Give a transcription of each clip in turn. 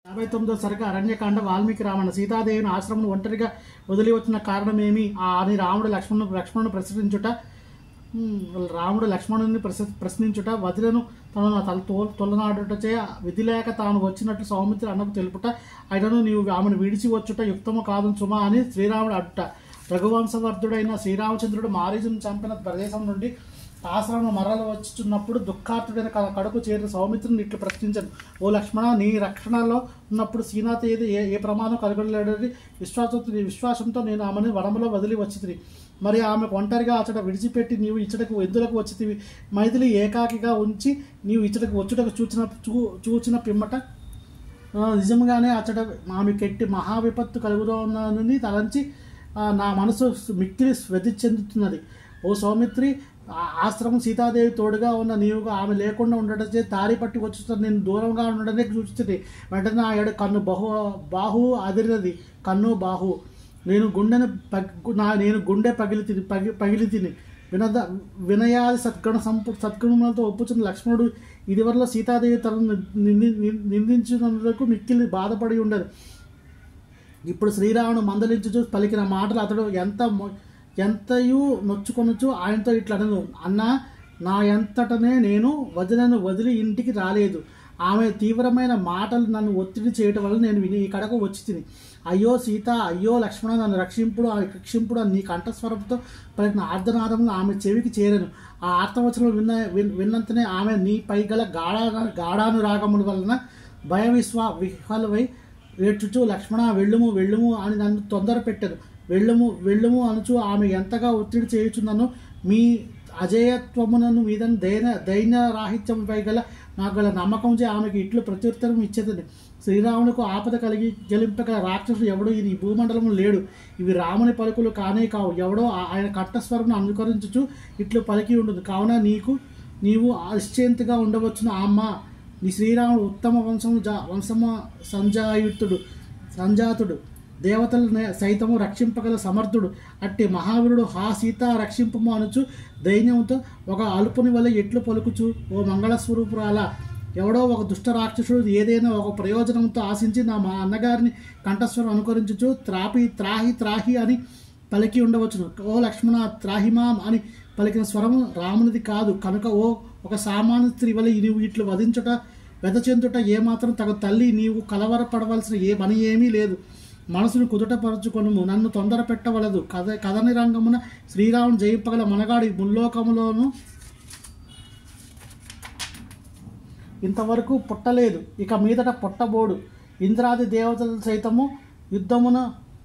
యాభై తొమ్మిదో సరిగా అరణ్యకాండ వాల్మీకి రావణ సీతాదేవిని ఆశ్రమం ఒంటరిగా వదిలి వచ్చిన కారణమేమి ఆ అని రాముడు లక్ష్మణుడు లక్ష్మణుడు ప్రశ్నించుట ఉమ్, రాముడు లక్ష్మణుని ప్రశ్న ప్రశ్నించుట వదిలను తను నా తల తో తొలనాడుటచే విధి లేక తాను వచ్చినట్లు సౌమిత్రి అన్నకు తెలుపుట అయినను నీవు ఆమెను విడిచి వచ్చుట యుక్తము కాదు సుమా అని శ్రీరాముడు అడుట రఘువంశవర్ధుడైన శ్రీరామచంద్రుడు మారీచును చంపిన ప్రదేశం నుండి ఆశ్రమం మరల వచ్చుచున్నప్పుడు దుఃఖార్తుడైన క- కడకు చేరిన సౌమిత్రుని ఇట్లు ప్రశ్నించను ఓ లక్ష్మణ నీ రక్షణలో ఉన్నప్పుడు సీనాత ఏది ఏ ఏ ప్రమాదం కలగలేడని విశ్వాసంతో నీ విశ్వాసంతో నేను ఆమెను వనములో వదిలి వచ్చితిని మరి ఆమె ఒంటరిగా అచ్చట విడిచిపెట్టి నీవు ఇచ్చటకు ఎందులకు వచ్చితివి మైథిలి ఏకాకిగా ఉంచి నీవు ఇచ్చటకు వచ్చుటకు చూచిన చూ చూచిన పిమ్మట ఆ, నిజంగానే అచ్చట ఆమె కెట్టి మహా విపత్తు కలుగుతోందని తలంచి ఆ, నా మనసు మిక్కిలి వ్యధి చెందుతున్నది ఓ సౌమిత్రి ఆ ఆశ్రమం సీతాదేవి తోడుగా ఉన్న నీవు ఆమె లేకుండా ఉండటచే దారి పట్టి వచ్చుతా నేను దూరంగా ఉండడమే చూస్తుంది వెంటనే ఆ ఏడు కన్ను బహు బాహు అదిరినది కన్ను బాహు నేను గుండెను పగ్ నా నేను గుండె పగిలి తిని పగి పగిలి తిని వినద వినయాది సద్గుణ సంపు సద్గుణములతో ఒప్పుచున్న లక్ష్మణుడు ఇదివరలో సీతాదేవి తనను నింది నింది- నిందించినందుకు మిక్కిలి బాధపడి ఉండదు ఇప్పుడు శ్రీరాముడు మందలించుచు పలికిన మాటలు అతడు ఎంత మొ- ఎంతయు నొచ్చుకొనొచ్చు ఆయనతో ఇట్లా అనను అన్న నా ఎంతటనే నేను వదిలను వదిలి ఇంటికి రాలేదు ఆమె తీవ్రమైన మాటలు నన్ను ఒత్తిడి చేయటం వల్ల నేను విని ఈ కడకు వచ్చి తిని అయ్యో సీత అయ్యో లక్ష్మణ నన్ను రక్షింపుడు ఆ రక్షింపుడు అని నీ కంఠస్వరంతో పలికిన ఆర్ధనాదములు ఆమె చెవికి చేరను ఆ ఆర్తవచనం విన్న విన్- విన్నంతనే ఆమె నీ పై గల గాఢ గాఢానురాగముల వలన భయ విశ్వ విహ్వలవై ఏడ్చుచు లక్ష్మణ వెళ్ళుము వెళ్ళుము అని నన్ను తొందర పెట్టాను వెళ్ళుము వెళ్ళుము అనుచు ఆమె ఎంతగా ఒత్తిడి చేయుచున్నాను మీ అజేయత్వమునను మీద దైన దైన్య రాహిత్యంపై గల నాకు గల నమ్మకం చే ఆమెకి ఇట్లు ప్రత్యుత్తరం ఇచ్చేదని శ్రీరామునికి ఆపద కలిగి గెలింపగల రాక్షసుడు ఎవడు ఇది ఈ భూమండలంలో లేడు ఇవి రాముని పలుకులు కానే కావు ఎవడో ఆ- ఆయన కంఠస్వరం అనుకరించుచు ఇట్లు పలికి ఉండదు కావున నీకు నీవు నిశ్చయంతగా ఉండవచ్చును ఆ అమ్మ నీ శ్రీరాముడు ఉత్తమ వంశము జా వంశమ సంజాయుతుడు సంజాతుడు దేవతల నే- సైతము రక్షింపగల సమర్థుడు అట్టి మహావీరుడు హా సీత రక్షింపము అనుచు దైన్యంతో ఒక అల్పుని వల్ల ఎట్లు పలుకుచు ఓ మంగళస్వరూపురాల ఎవడో ఒక దుష్ట రాక్షసుడు ఏదైనా ఒక ప్రయోజనంతో ఆశించి నా మా అన్నగారిని కంఠస్వరం అనుకరించుచు త్రాపి త్రాహి త్రాహి అని పలికి ఉండవచ్చును ఓ లక్ష్మణ త్రాహిమాం అని పలికిన స్వరము రామునిది కాదు కనుక ఓ ఒక సామాన్య స్త్రీ వల్ల నీవు ఇట్లు వధించుట వెదచెందుట ఏమాత్రం తగ తల్లి నీవు కలవరపడవలసిన ఏ పని ఏమీ లేదు మనసును కుదుటపరచుకొనుము నన్ను తొందర పెట్టవలదు కథ కథని రంగమున శ్రీరాముని జయింపగల మనగాడి ముల్లోకములోను ఇంతవరకు పుట్టలేదు ఇక మీదట పుట్టబోడు ఇంద్రాది దేవతలు సైతము యుద్ధమున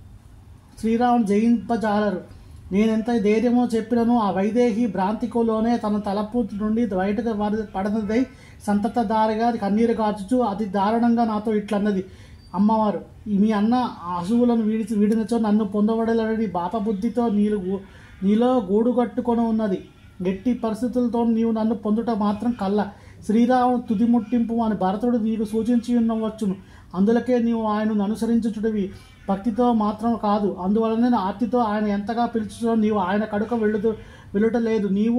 శ్రీరాముని జయింపజాలరు నేనెంత ధైర్యమో చెప్పినను ఆ వైదేహి భ్రాంతికులోనే తన తలపు నుండి బయటకు వారి పడనదై సంతతధారగా కన్నీరు కార్చుచు అతి దారుణంగా నాతో ఇట్లన్నది అమ్మవారు ఈ మీ అన్న అసువులను వీడి వీడినచో నన్ను పొందబడలేని బాప బుద్ధితో నీలు గూ- నీలో గూడు కట్టుకొని ఉన్నది గట్టి పరిస్థితులతో నీవు నన్ను పొందుట మాత్రం కల్ల శ్రీరాముడు తుది ముట్టింపు అని భరతుడు నీకు సూచించి ఉండవచ్చును అందులకే నీవు ఆయనను అనుసరించుచుడివి భక్తితో మాత్రం కాదు అందువలనే నా ఆర్తితో ఆయన ఎంతగా పిలుచుచో నీవు ఆయన కడుక వెళ్ళుదు వెళ్ళుట లేదు నీవు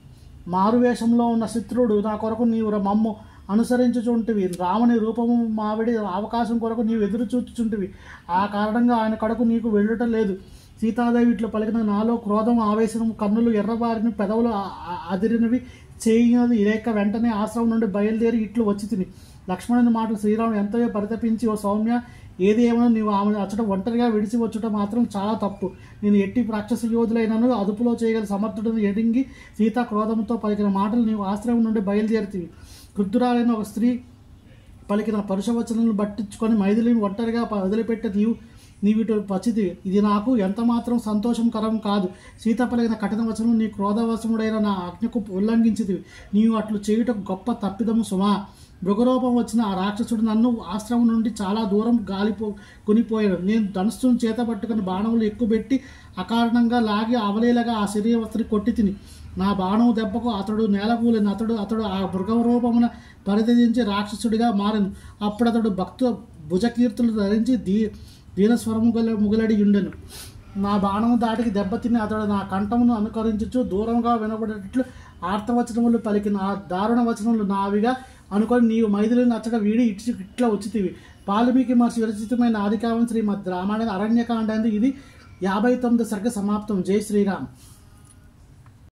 మారువేషంలో ఉన్న శత్రుడు నా కొరకు నీవు ర- మమ్ము అనుసరించుచుంటివి రాముని రూపము మావిడి అవకాశం కొరకు నీవు ఎదురు చూచుచుంటివి ఆ కారణంగా ఆయన కడకు నీకు వెళ్ళుట లేదు సీతాదేవి ఇట్లా పలికిన నాలో క్రోధం ఆవేశం కన్నులు ఎర్రబారిన పెదవులు ఆ- ఆ- అదిరినవి చేయనది లేక వెంటనే ఆశ్రమం నుండి బయలుదేరి ఇట్లు వచ్చి తిని లక్ష్మణుని మాటలు శ్రీరాముడు ఎంతో పరితపించి ఓ సౌమ్య ఏది ఏమైనా నీవు ఆమె అచ్చట ఒంటరిగా విడిచి వచ్చుట మాత్రం చాలా తప్పు నేను ఎట్టి రాక్షస యోధులైనను అదుపులో చేయగల సమర్థుడిని ఎడింగి సీతా క్రోధంతో పలికిన మాటలు నీవు ఆశ్రమం నుండి బయలుదేరుతీవి క్రుద్ధురాలైన ఒక స్త్రీ పలికిన పరుషవచనాలను పట్టించుకొని మైథిలిని ఒంటరిగా ప- వదిలిపెట్టే నీవు నీవిటు పచితి ఇది నాకు ఎంత మాత్రం సంతోషకరం కాదు సీత పలికిన కఠిన వచనం నీ క్రోధవశముడైన నా ఆజ్ఞకు ఉల్లంఘించితివి నీవు అట్లు చేయుట గొప్ప తప్పిదము సుమా మృగరూపం వచ్చిన ఆ రాక్షసుడు నన్ను ఆశ్రమం నుండి చాలా దూరం గాలిపో కొనిపోయాడు నేను ధనుస్సును చేత పట్టుకుని బాణములు ఎక్కుపెట్టి అకారణంగా లాగి అవలేలగా ఆ శరీరవస్త్రి కొట్టి తిని నా బాణం దెబ్బకు అతడు నేలకూలిన అతడు అతడు ఆ మృగ రూపమున పరితరించి రాక్షసుడిగా మారను అప్పుడు అతడు భక్తు భుజకీర్తులు ధరించి దీ దీనస్వరము గల ముగలడి ఉండెను నా బాణము దాటికి దెబ్బతిని అతడు నా కంఠమును అనుకరించుచు దూరంగా వినబడేటట్లు ఆర్తవచనములు పలికిన ఆ దారుణ వచనములు నావిగా అనుకొని నీవు మైథిలిని అచ్చట వీడి ఇచ్చి ఇట్లా వచ్చితివి వాల్మీకి మహర్షి విరచితమైన ఆదికావం శ్రీమద్ రామాయణ అరణ్యకాండ ఇది యాభై తొమ్మిది సర్గ సమాప్తం జై శ్రీరామ్